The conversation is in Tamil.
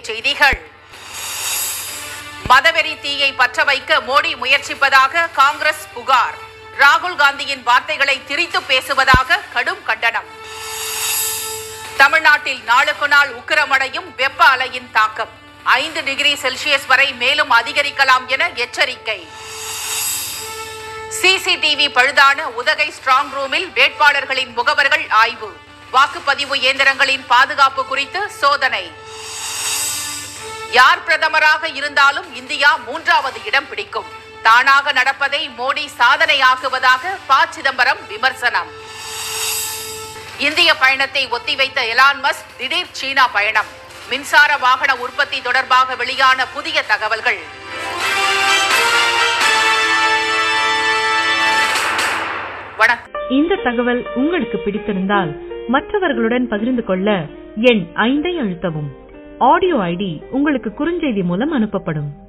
செய்திகள் மதவெறி தீயை பற்ற வைக்க மோடி முயற்சிப்பதாக காங்கிரஸ் புகார் ராகுல் காந்தியின் வார்த்தைகளை திரித்து பேசுவதாக கடும் கண்டனம் தமிழ்நாட்டில் நாளுக்கு நாள் உக்கிரமடையும் வெப்ப அலையின் தாக்கம் ஐந்து டிகிரி செல்சியஸ் வரை மேலும் அதிகரிக்கலாம் என எச்சரிக்கை சிசிடிவி பழுதான உதகை ஸ்ட்ராங் ரூமில் வேட்பாளர்களின் முகவர்கள் ஆய்வு வாக்குப்பதிவு இயந்திரங்களின் பாதுகாப்பு குறித்து சோதனை யார் பிரதமராக இருந்தாலும் இந்தியா மூன்றாவது இடம் பிடிக்கும் தானாக நடப்பதை மோடி சாதனையாக்குவதாக ப சிதம்பரம் விமர்சனம் இந்திய பயணத்தை ஒத்திவைத்த எலான் மஸ்க் திடீர் சீனா பயணம் மின்சார வாகன உற்பத்தி தொடர்பாக வெளியான புதிய தகவல்கள் வணக்கம் இந்த தகவல் உங்களுக்கு பிடித்திருந்தால் மற்றவர்களுடன் பகிர்ந்து கொள்ள எண் ஐந்தை அழுத்தவும் ஆடியோ ஐடி உங்களுக்கு குறுஞ்செய்தி மூலம் அனுப்பப்படும்